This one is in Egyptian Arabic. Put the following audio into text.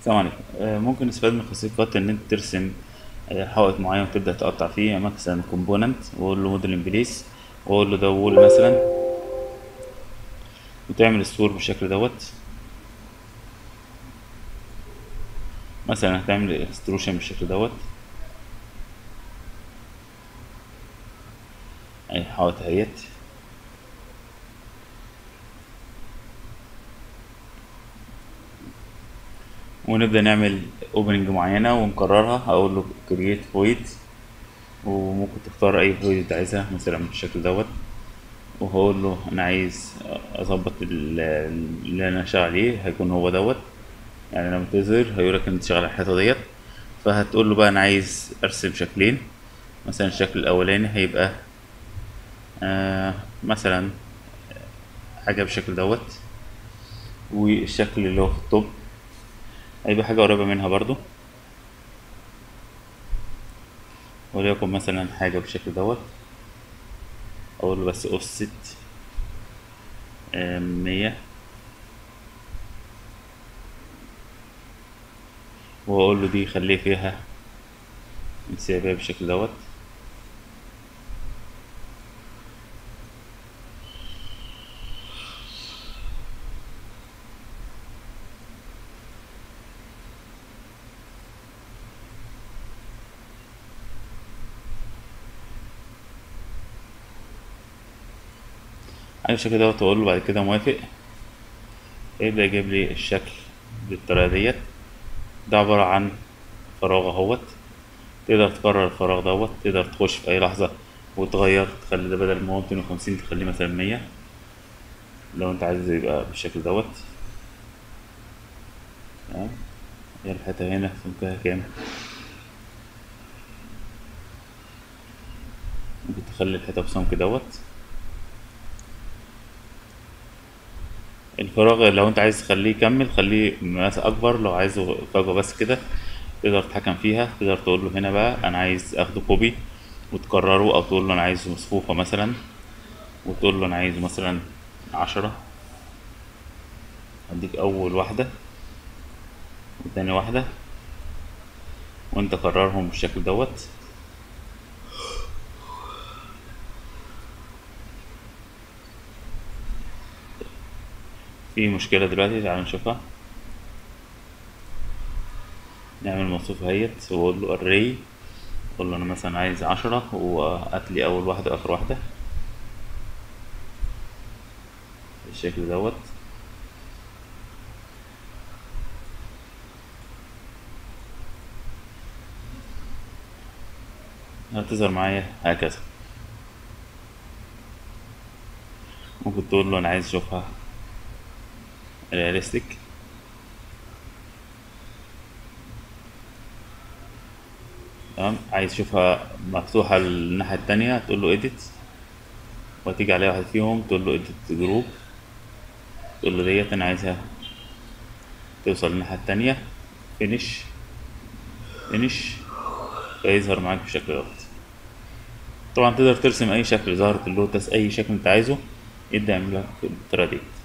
السلام عليكم آه، ممكن نستفاد من خاصية كات إن أنت ترسم آه، حائط معين وتبدأ تقطع فيه يعني مثلا كومبوننت وأقول له موديل بليس وأقول له ده وول مثلا وتعمل السور بالشكل دوت مثلا هتعمل اكستروشن بالشكل دوت أي حائط اهيت ونبدأ نعمل اوبننج معينة ونكررها هقول له create void وممكن تختار أي void أنت عايزها مثلا بالشكل دوت وهقول له أنا عايز أظبط ال- اللي أنا شغال عليه هيكون هو دوت يعني لما تظهر هيقولك أنت شغال على الحيطة ديت فهتقول له بقى أنا عايز أرسم شكلين مثلا الشكل الأولاني هيبقى آه مثلا حاجة بالشكل دوت والشكل اللي هو في الطب هيبقى حاجة قريبة منها برضو وليكن مثلا حاجة بالشكل دوت أقول له بس أوفست مية وأقول له دي خليه فيها انسيابية بالشكل دوت على الشكل دوت وأقول له بعد كده موافق يبدأ يجيب لي الشكل بالطريقة ديت ده عبارة عن فراغ اهوت تقدر تكرر الفراغ دوت تقدر تخش في أي لحظة وتغير تخلي ده بدل ما هو ميتين وخمسين تخليه مثلا مية لو انت عايز يبقى بالشكل دوت تمام هي الحتة هنا سمكها كام ممكن تخلي الحتة بسمك دوت الفراغ لو انت عايز تخليه يكمل خليه مقاس اكبر لو عايزه فجوة بس كده تقدر تتحكم فيها تقدر تقول له هنا بقى انا عايز اخده كوبي وتكرره او تقول له انا عايزه مصفوفة مثلا وتقول له انا عايزه مثلا عشرة اديك اول واحدة وتاني واحدة وانت كررهم بالشكل دوت في مشكلة دلوقتي تعال نشوفها نعمل مصفوفة اهيت واقول له array اقول له انا مثلا عايز عشرة وهات لي اول واحدة واخر واحدة بالشكل دوت هتظهر معايا هكذا ممكن تقول له انا عايز اشوفها رياليستيك تمام عايز اشوفها مفتوحة الناحية التانية تقول له edit وتيجي عليها واحد فيهم تقول له edit جروب تقول له ديت انا عايزها توصل للناحية التانية finish finish فيظهر معاك بالشكل دوت طبعا تقدر ترسم اي شكل ظهرت اللوتس اي شكل انت عايزه يبدأ يعمل لك بالطريقة دي